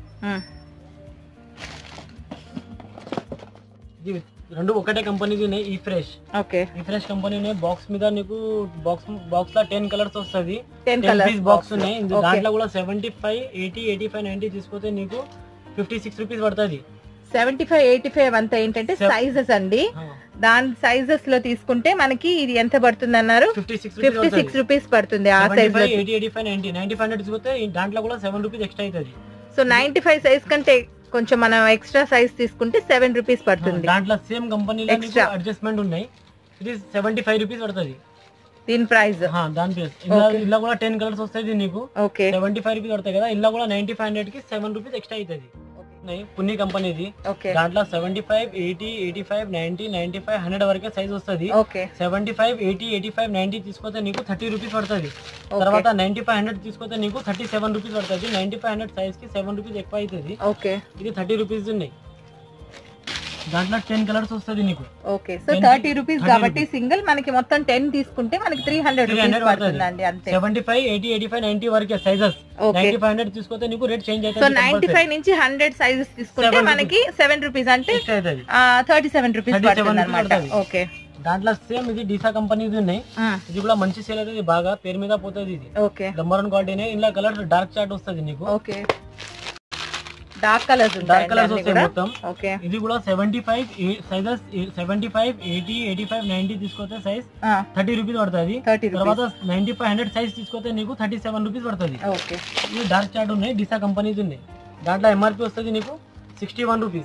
ఇది రెండు ఒకటే కంపెనీది ఉన్నాయి ఈ ఫ్రెష్ ఓకే ఈ ఫ్రెష్ కంపెనీ ఉన్నాయి బాక్స్ మీద నీకు బాక్స్ బాక్స్ లో టెన్ కలర్స్ వస్తుంది ten ten colours piece box ఉన్నాయి ఇందు- Okay. దాంట్లో కూడా seventy five eighty eighty five ninety తీసుకుంటే నీకు ఫిఫ్టీ సిక్స్ రూపీస్ పడుతుంది సెవెంటీ ఫైవ్ ఎయిటీ ఫైవ్ అంతా ఏంటంటే Sev- సైజెస్ అండి దాని సైజెస్ లో తీసుకుంటే మనకి ఇది ఎంత పడుతుంది అన్నారు fifty six fifty six rupees పడుతుంది ఆ సైజ్ లో eighty eighty five ninety ninety five hundred తీసుకుంటే ఈ దాంట్లో కూడా సెవెన్ రూపీస్ ఎక్స్ట్రా అవుతుంది సో నైన్టీ ఫైవ్ సైజ్ కంటే కొంచెం మనం ఎక్స్ట్రా సైజ్ తీసుకుంటే సెవెన్ రూపీస్ పడుతుంది దాంట్లో సేమ్ కంపెనీలో Extra. అడ్జస్ట్మెంట్ ఉన్నాయి ఇది సెవెంటీ ఫైవ్ రూపీస్ పడుతుంది దీని ప్రైస్ దాని ప్లేస్ ఇలా Okay. ఇలా కూడా టెన్ కలర్స్ వస్తాయి నీకు ఓకే సెవెంటీ ఫైవ్ రూపీస్ పడతాయి కదా ఇలా కూడా నైన్టీ ఫైవ్ హండ్రెడ్ కి సెవెన్ రూపీస్ ఎక్స్ట్రా అవుతుంది ఉన్నాయి పున్ని కంపెనీది ఓకే దాంట్లో seventy five eighty eighty five ninety ninety five hundred వరకే సైజ్ వస్తుంది okay seventy five eighty eighty five ninety తీసుకొస్తే నీకు థర్టీ రూపీస్ పడుతుంది తర్వాత నైన్టీ ఫైవ్ హండ్రెడ్ తీసుకొస్తే నీకు థర్టీ సెవెన్ రూపీస్ పడుతుంది నైన్టీ ఫైవ్ హండ్రెడ్ సైజ్ కి సెవెన్ రూపీస్ ఎక్కువ అవుతుంది ఓకే ఇది థర్టీ రూపీస్ ఉన్నాయి దాంట్లో టెన్ కలర్స్ వస్తుంది నీకు ఓకే సో 20 థర్టీ రూపీస్ 30 కాబట్టి సింగిల్ మనకి మొత్తం టెన్ తీసుకుంటే మనకి త్రీ హండ్రెడ్ 300 రూపీస్ పడుతుంది. పడుతుందండి అంతే seventy five eighty eighty five ninety వరకే sizes okay ninety five hundred తీసుకొస్తే నీకు రేట్ చేంజ్ సో అవుతుంది నైన్టీ ఫైవ్ నుంచి హండ్రెడ్ సైజెస్ తీసుకుంటే 7 మనకి సెవెన్ రూపీస్ అంటే ఎక్స్ట్రా అవుతుంది థర్టీ సెవెన్ రూపీస్ 37 పడుతుంది రూపీస్ అనమాట పడుతుంది. ఓకే దాంట్లో సేమ్ ఇది డీసా కంపెనీది ఉన్నాయి ఇది కూడా మంచి సేల్ అవుతుంది బాగా పేరు మీద పోతుంది ఇది ఓకే నంబర్ వన్ క్వాలిటీనే ఇలా కలర్ డార్క్ చార్ట్ వస్తుంది నీకు okay dark colours dark colours ఉంటాయి వస్తాయి కూడా మొత్తం ఓకే ఇది కూడా seventy five sizes seventy five eighty eighty five ninety తీసుకొస్తే సైజ్ థర్టీ రూపీస్ పడుతుంది థర్టీ రూపీస్ తర్వాత నైన్టీ ఫైవ్ హండ్రెడ్ సైజ్ తీసుకొస్తే నీకు థర్టీ సెవెన్ రూపీస్ పడుతుంది ఓకే ఇది డార్క్ చార్ట్ ఉన్నాయి డిసా కంపెనీది ఉన్నాయి దాంట్లో ఎంఆర్పి వస్తుంది నీకు సిక్స్టీ వన్ రూపీస్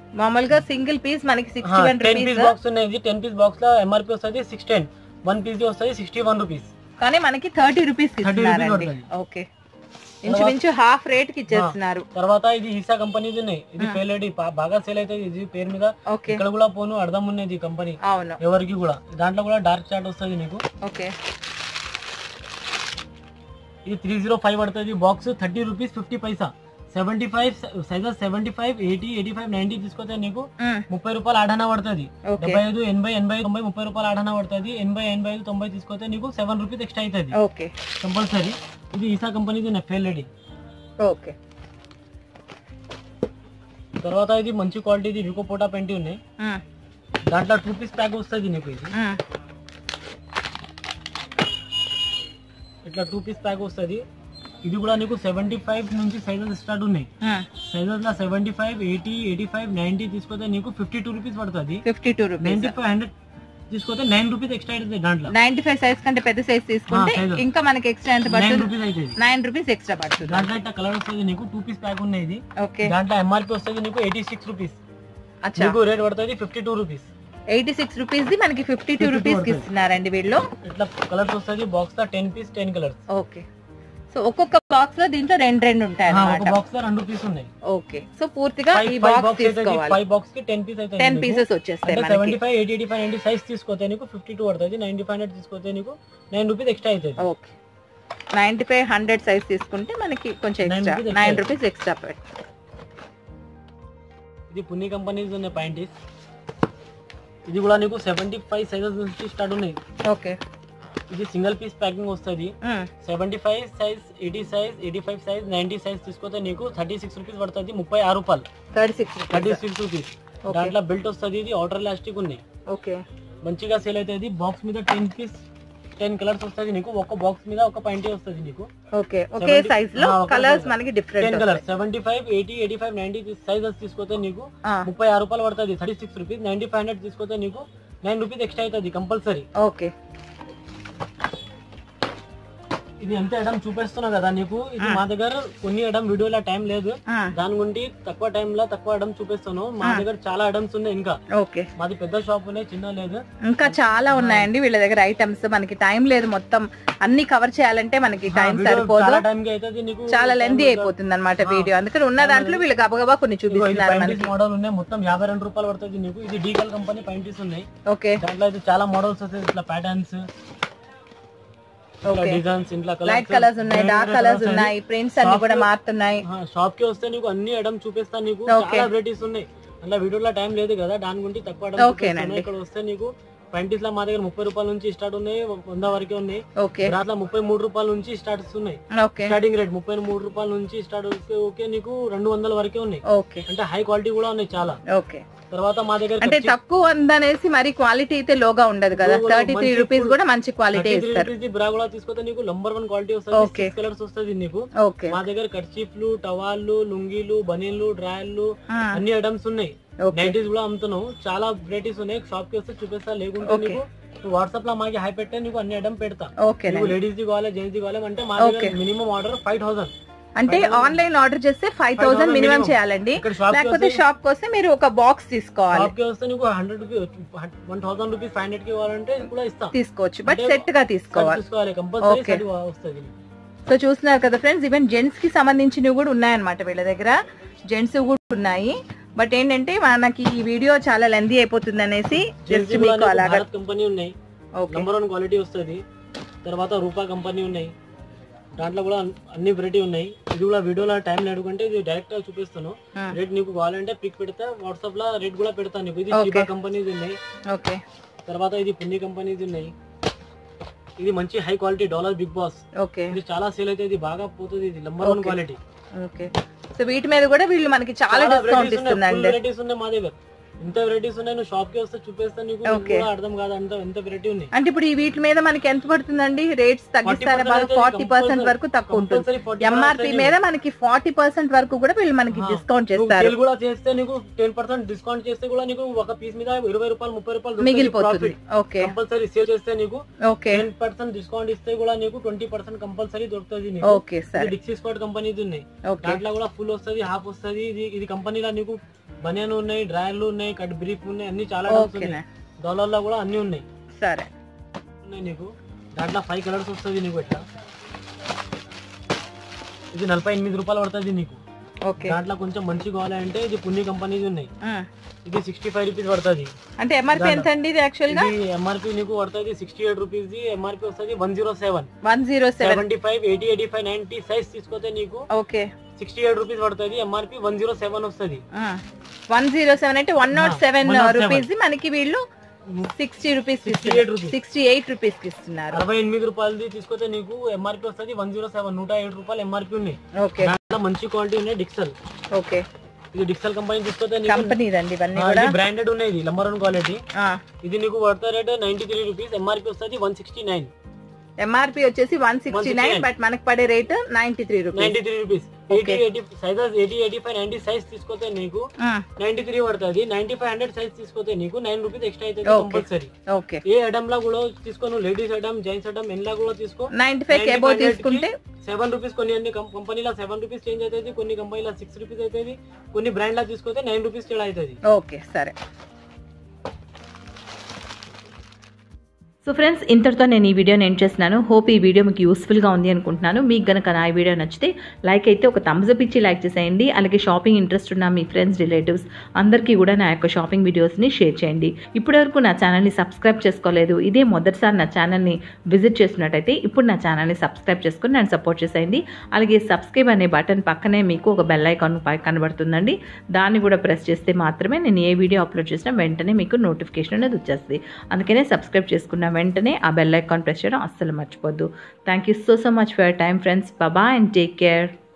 మామూలుగా సింగిల్ పీస్ మనకి sixty one ten piece rupees box ఉన్నాయి టెన్ పీస్ బాక్స్ లో ఎంఆర్పి వస్తుంది సిక్స్ టెన్ వన్ పీస్ వస్తుంది సిక్స్టీ వన్ రూపీస్ కానీ మనకి థర్టీ రూపీస్ 30 rupees ఇస్తున్నారండి పడుతుంది. ఓకే ఇంచుమించు హాఫ్ రేట్ కి ఇచ్చేస్తున్నారు తర్వాత ఇది ఈసా కంపెనీది ఉన్నాయి ఇది ఫెయిల్ అయ్యి బాగా సేల్ అవుతుంది ఇది పేరు మీద ఓకే ఇక్కడ కూడా పోను అర్థం ఉన్నది ఈ కంపెనీ అవును ఎవరికి కూడా దాంట్లో కూడా డార్క్ చాట్ వస్తుంది నీకు ఓకే ఇది త్రీ జీరో ఫైవ్ పడుతుంది బాక్స్ థర్టీ రూపీస్ ఫిఫ్టీ పైసా seventy five sizes seventy five eighty eighty five ninety తీసుకొస్తే నీకు మ్మ్. ముప్పై రూపాయలు ఆడనా పడుతుంది ఓకే డెబ్బై ఐదు ఎనభై ఎనభై తొంభై ముప్పై రూపాయలు ఆడనా పడుతుంది ఎనభై ఎనభై ఐదు తొంభై తీసుకొస్తే నీకు సెవెన్ రూపీస్ ఎక్స్ట్రా అవుతుంది ఓకే కంపల్సరీ ఇది ఈసా కంపెనీది ఫెయిల్ ఓకే తర్వాత ఇది మంచి క్వాలిటీది వికో పోటా పెంటి ఉన్నాయి మ్మ్. దాంట్లో టూ పీస్ ప్యాక్ వస్తుంది నీకు ఇది మ్మ్. ఇట్లా టూ పీస్ ప్యాక్ వస్తుంది ఇది కూడా నీకు సెవెంటీ ఫైవ్ నుంచి సైజెస్ స్టార్ట్ ఉన్నాయి మ్మ్. సైజెస్ లో seventy five eighty eighty five ninety తీసుకొస్తే నీకు ఫిఫ్టీ టూ రూపీస్ పడుతుంది fifty two rupees ninety five hundred తీసుకొస్తే నైన్ రూపీస్ ఎక్స్ట్రా అవుతుంది దాంట్లో నైన్టీ ఫైవ్ సైజ్ కంటే పెద్ద సైజ్ తీసుకుంటే ఆ, size. ఇంకా మనకి ఎక్స్ట్రా ఎంత నైన్ పడుతుంది రూపీస్ అవుతుంది నైన్ రూపీస్ ఎక్స్ట్రా పడుతుంది దాంట్లో ఇట్లా కలర్ వస్తుంది నీకు టూ పీస్ ప్యాక్ ఉన్నాయి ఇది ఓకే దాంట్లో ఎంఆర్పి వస్తుంది నీకు ఎయిటీ సిక్స్ రూపీస్ అచ్చా నీకు రేట్ పడుతుంది fifty two rupees eighty six rupees ది మనకి ఫిఫ్టీ టూ 52 రూపీస్ కి పడుతుంది. ఇస్తున్నారండి వీళ్ళు ఇట్లా కలర్స్ వస్తుంది బాక్స్ లో ten piece ten colours okay so ఒక్కొక్క బాక్స్ లో దీంట్లో రెండు రెండు ఉంటాయి ఒక అన్నమాట బాక్స్ లో రెండు పీస్ ఉన్నాయి ఓకే సో పూర్తిగా ఫైవ్ ఈ ఫైవ్ బాక్స్ బాక్స్ అయితే తీసుకోవాలి ఫైవ్ బాక్స్ కి టెన్ పీస్ అయితే టెన్ పీసెస్ వచ్చేస్తాయి అంటే మనకి seventy five eighty eighty five ninety size తీసుకోతే నీకు ఫిఫ్టీ టూ పడుతుంది నైన్టీ ఫైవ్ హండ్రెడ్ తీసుకోతే నీకు నైన్ రూపీస్ ఎక్స్ట్రా అవుతుంది okay ninety five hundred size తీసుకుంటే మనకి కొంచెం Nine extra rupees nine extra. Rupees extra పెట్టి ఇది పుణ్య కంపెనీస్ ఉన్నాయి పాయింటీస్ ఇది కూడా నీకు సెవెంటీ ఫైవ్ సైజెస్ నుంచి స్టార్ట్ ఉన్నాయి ఓకే ఇది సింగిల్ పీస్ ప్యాకింగ్ వస్తుంది seventy five size eighty size eighty five size ninety size తీసుకుంటే నీకు థర్టీ సిక్స్ రూపీస్ పడుతుంది ముప్పై ఆరు రూపాయలు thirty six thirty six rupees Okay. దాంట్లో బెల్ట్ వస్తుంది ఇది అవుటర్ లాస్టిక్ ఉన్నాయి ఓకే మంచిగా సేల్ అవుతుంది బాక్స్ మీద టెన్ పీస్ టెన్ కలర్స్ వస్తుంది నీకు ఒక బాక్స్ మీద ఒక పాయింటీ వస్తుంది నీకు ఓకే ఒకే 70 సైజ్ లో ఆ, ఒకే కలర్స్ size. మనకి ten different colours seventy five eighty eighty five ninety sizes తీసుకొస్తే నీకు ముప్పై ఆరు రూపాయలు పడుతుంది thirty six rupees ninety five hundred తీసుకొస్తే నీకు నైన్ రూపీస్ ఎక్స్ట్రా అవుతుంది కంపల్సరీ ఓకే ఇది ఎంత ఐటమ్ చూపిస్తున్నా కదా నీకు ఇది మా దగ్గర కొన్ని ఐటమ్ వీడియోలో టైం లేదు దాని గురించి తక్కువ time లో తక్కువ ఐటమ్ చూపిస్తాను మా దగ్గర చాలా ఐటమ్స్ ఉన్నాయి ఇంకా ఓకే మాది పెద్ద షాప్ ఉన్నాయి చిన్న లేదు ఇంకా చాలా ఉన్నాయండి వీళ్ళ దగ్గర ఐటమ్స్ మనకి టైం లేదు మొత్తం అన్ని కవర్ చేయాలంటే మనకి టైం వీడియో సరిపోదు చాలా టైం కి అవుతుంది నీకు చాలా లెందీ అయిపోతుంది అనమాట వీడియో అందుకని ఉన్న దాంట్లో వీళ్ళు గబగబా కొన్ని చూపిస్తున్నారు మనకి మోడల్ ఉన్నాయి మొత్తం యాభై రెండు రూపాయలు పడుతుంది నీకు ఇది డీకల్ కంపెనీ పాయింటీస్ ఉన్నాయి ఓకే దాంట్లో అయితే చాలా మోడల్స్ వస్తాయి ఇట్లా ప్యాటర్న్స్ Okay. డిజైన్స్ ఇంట్లో లైట్ కలర్స్ ఉన్నాయి డార్క్ కలర్స్ ఉన్నాయి ప్రింట్స్ అన్ని కూడా మారుతున్నాయి షాప్ కి వస్తే నీకు అన్ని ఐటమ్ చూపిస్తాను నీకు Okay. చాలా వెరైటీస్ ఉన్నాయి అలా వీడియోలో టైం లేదు కదా దాని గురించి తక్కువ item Okay చూపిస్తాను. నండి. ఇక్కడ వస్తే నీకు ప్యాంటీస్ లో మా దగ్గర ముప్పై రూపాయల నుంచి స్టార్ట్ ఉన్నాయి వంద వరకే ఉన్నాయి ఓకే దాంట్లో ముప్పై మూడు రూపాయల నుంచి స్టార్ట్ ఉన్నాయి ఓకే స్టార్టింగ్ రేట్ ముప్పై మూడు రూపాయల నుంచి స్టార్ట్ ఓకే నీకు రెండు వందల వరకే ఉన్నాయి ఓకే అంటే హై క్వాలిటీ కూడా ఉన్నాయి చాలా ఓకే తర్వాత మా దగ్గర అంటే తక్కువ ఉందనేసి మరి క్వాలిటీ అయితే లోగా ఉండదు కదా Low గా థర్టీ త్రీ మంచి రూపీస్ full- కూడా మంచి క్వాలిటీ ఇస్తారు బ్రా కూడా తీసుకొస్తే నీకు నంబర్ వన్ క్వాలిటీ వస్తుంది Okay. సిక్స్ కలర్స్ వస్తుంది నీకు ఓకే మా దగ్గర కర్చీఫ్లు టవాళ్ళు లుంగీలు బనీన్లు డ్రాయర్లు అన్ని ఐటమ్స్ ఉన్నాయి ఓకే నైటీస్ కూడా అమ్ముతున్నావు చాలా వెరైటీస్ ఉన్నాయి షాప్ కి వస్తే చూపిస్తా లేకుంటే Okay. నీకు వాట్సాప్ లో మాకి హై పెట్టే నీకు అన్ని ఐటమ్ పెడతా ఓకే నీకు లేడీస్ ది కావాలి జెంట్స్ ది కావాలి అంటే మా దగ్గర Okay. Minimum order five thousand అంటే ఆన్లైన్ ఆర్డర్ చేస్తే ఫైవ్ థౌసండ్ మినిమం minimum. చేయాలండి ఇక్కడ షాప్ కి లేకపోతే వస్తే షాప్ కి వస్తే మీరు ఒక బాక్స్ తీసుకోవాలి షాప్ కి వస్తే నీకు hundred one thousand rupees five hundred కి కావాలంటే కూడా ఇస్తాం తీసుకోవచ్చు బట్ అంటే సెట్ గా తీసుకోవాలి తీసుకోవాలి కంపల్సరీ Okay. వస్తుంది సో చూస్తున్నారు కదా ఫ్రెండ్స్ ఈవెన్ జెంట్స్ కి సంబంధించినవి కూడా ఉన్నాయన్నమాట వీళ్ళ దగ్గర జెంట్స్ కూడా ఉన్నాయి బట్ ఏంటంటే మనకి ఈ వీడియో చాలా లెందీ అయిపోతుంది అనేసి జస్ట్ మీకు అలాగా కంపెనీ ఉన్నాయి ఓకే నంబర్ వన్ క్వాలిటీ వస్తుంది తర్వాత రూపా కంపెనీ ఉన్నాయి దాంట్లో కూడా అన్- అన్ని వెరైటీ ఉన్నాయి ఇది కూడా వీడియోలో టైం లేడుకుంటే ఇది డైరెక్ట్ గా చూపిస్తాను రేట్ నీకు కావాలంటే పిక్ పెడితే వాట్సాప్ లో రేట్ కూడా పెడతాను నీకు ఇది Okay. శ్రీబా కంపెనీది ఉన్నాయి ఓకే తర్వాత ఇది పుణ్య కంపెనీది ఉన్నాయి ఇది మంచి high quality dollar big boss okay ఇది చాలా సేల్ అయితే ఇది బాగా పోతుంది ఇది number one Okay. Quality okay so వీటి మీద కూడా వీళ్ళు మనకి చాలా డిస్కౌంట్ ఇస్తుందండి వెరైటీస్ ఉన్నాయి మా దగ్గర ఇంత వెరైటీస్ ఉన్నాయి నువ్వు షాప్ కి వస్తే చూపిస్తాను నీకు నీకు Okay. కూడా అర్థం కాదు అంత ఎంత వెరైటీ ఉన్నాయి అంటే ఇప్పుడు ఈ వీటి మీద మనకి ఎంత పడుతుందండి రేట్స్ తగ్గిస్తారా బాగా 40% ఫార్టీ పర్సెంట్ compulsory- వరకు తక్కువ ఉంటుంది compulsory 40% ఎంఆర్పి మీద మనకి ఫార్టీ పర్సెంట్ వరకు కూడా వీళ్ళు మనకి ఆ, డిస్కౌంట్ నువ్వు చేస్తారు బిల్ కూడా చేస్తే నీకు టెన్ పర్సెంట్ డిస్కౌంట్ చేస్తే కూడా నీకు ఒక పీస్ మీద ఇరవై రూపాయలు ముప్పై రూపాయలు మిగిలిపోతుంది ఓకే కంపల్సరీ సేల్ చేస్తే నీకు ఓకే టెన్ పర్సెంట్ డిస్కౌంట్ ఇస్తే కూడా నీకు ట్వంటీ పర్సెంట్ కంపల్సరీ దొరుకుతుంది నీకు ఓకే సరే డిక్సీ స్పాట్ కంపెనీది ఉన్నాయి ఓకే దాంట్లో కూడా ఫుల్ వస్తుంది హాఫ్ వస్తుంది ఇది ఇది కంపెనీలో నీకు బనియన్ ఉన్నాయి డ్రాయర్లు ఉన్నాయి కట్ బ్రీఫ్ ఉన్నాయి అన్ని చాలా టైప్స్ ఓకేనా ఉన్నాయి డాలర్లో కూడా అన్ని ఉన్నాయి సరే ఉన్నాయి నీకు దాంట్లో ఫైవ్ కలర్స్ వస్తుంది నీకు ఎట్లా ఇది నలభై ఎనిమిది రూపాయలు పడుతుంది నీకు ఓకే దాంట్లో కొంచెం మంచి కావాలంటే ఇది పుణ్య కంపెనీది ఉన్నాయి ఉమ్. ఇది సిక్స్టీ ఫైవ్ రూపీస్ పడుతుంది అంటే ఎంఆర్పి ఎంత అండి ఇది యాక్చువల్ గా ఇది ఎంఆర్పి నీకు పడుతుంది సిక్స్టీ ఎయిట్ రూపీస్ ఎంఆర్పి వస్తుంది one zero seven one zero seven seventy five eighty eighty five ninety size తీసుకొస్తే నీకు ఓకే సిక్స్టీ ఎయిట్ రూపీస్ పడుతుంది ఎంఆర్పి వన్ జీరో సెవెన్ వస్తుంది వన్ జీరో సెవెన్ అంటే వన్ నాట్ ఆ, సెవెన్ 107. రూపీస్ మనకి వీళ్ళు sixty rupees 68 rupees. Sixty eight rupees కి ఇస్తున్నారు అరవై ఎనిమిది రూపాయలది తీసుకొస్తే నీకు ఎంఆర్పి వస్తుంది వన్ జీరో సెవెన్ నూట ఏడు రూపాయలు ఎంఆర్పి ఉన్నాయి ఓకే దాంట్లో మంచి క్వాలిటీ ఉన్నాయి డిక్సల్ ఓకే ఇది డిక్సల్ కంపెనీ తీసుకొస్తే నీకు కంపెనీ దండి ఇవన్నీ ఆ, కూడా ఇది బ్రాండెడ్ ఉన్నాయి ఇది లంబర్ వన్ క్వాలిటీ ఆ, ఇది నీకు పడతా rate ninety three rupees MRP వస్తుంది వన్ సిక్స్టీ నైన్ ఎంఆర్పి వచ్చేసి వన్ సిక్స్టీ నైన్ 169. బట్ మనకి పడే rate ninety three rupees ninety three rupees eighty eighty sizes eighty eighty five ninety size తీసుకొస్తే నీకు నైన్టీ త్రీ పడుతుంది నైన్టీ ఫైవ్ హండ్రెడ్ సైజ్ తీసుకొస్తే నీకు నైన్ రూపీస్ ఎక్స్ట్రా అవుతుంది Okay. కంపల్సరీ ఓకే ఏ ఐటమ్ లా కూడా తీసుకో నువ్వు లేడీస్ ఐటమ్ జెంట్స్ ఐటమ్ ఎన్లా కూడా తీసుకో నైన్టీ ఫైవ్ కి అబౌవ్ తీసుకుంటే సెవెన్ రూపీస్ కొన్ని అన్ని కంపెనీలో సెవెన్ రూపీస్ చేంజ్ అవుతుంది కొన్ని కంపెనీలో సిక్స్ రూపీస్ అవుతుంది కొన్ని బ్రాండ్ లా తీసుకొస్తే నైన్ రూపీస్ తేడా అవుతుంది ఓకే సరే సో ఫ్రెండ్స్ ఇంతటితో నేను ఈ వీడియోని ఎండ్ చేస్తున్నాను హోప్ ఈ వీడియో మీకు యూస్ఫుల్గా ఉంది అనుకుంటున్నాను మీకు గనక నా ఈ వీడియో నచ్చితే లైక్ అయితే ఒక థమ్స్ అప్ ఇచ్చి లైక్ చేసేయండి అలాగే షాపింగ్ ఇంట్రెస్ట్ ఉన్న మీ ఫ్రెండ్స్ రిలేటివ్స్ అందరికీ కూడా నా యొక్క షాపింగ్ వీడియోస్ని షేర్ చేయండి ఇప్పటివరకు నా ఛానల్ని సబ్స్క్రైబ్ చేసుకోలేదు ఇదే మొదటిసారి నా ఛానల్ని విజిట్ చేసినట్టయితే ఇప్పుడు నా ఛానల్ని సబ్స్క్రైబ్ చేసుకుని నన్ను సపోర్ట్ చేసేయండి అలాగే సబ్స్క్రైబ్ అనే బటన్ పక్కనే మీకు ఒక బెల్ ఐకాన్ పై కనబడుతుందండి దాన్ని కూడా ప్రెస్ చేస్తే మాత్రమే నేను ఏ వీడియో అప్లోడ్ చేసినా వెంటనే మీకు నోటిఫికేషన్ అనేది వచ్చేస్తుంది అందుకనే సబ్స్క్రైబ్ చేసుకున్న వెంటనే ఆ బెల్ ఐకాన్ ప్రెస్ చేయడం అస్సలు మర్చిపోద్దు thank you so so much for your time friends బాబా అండ్ టేక్ కేర్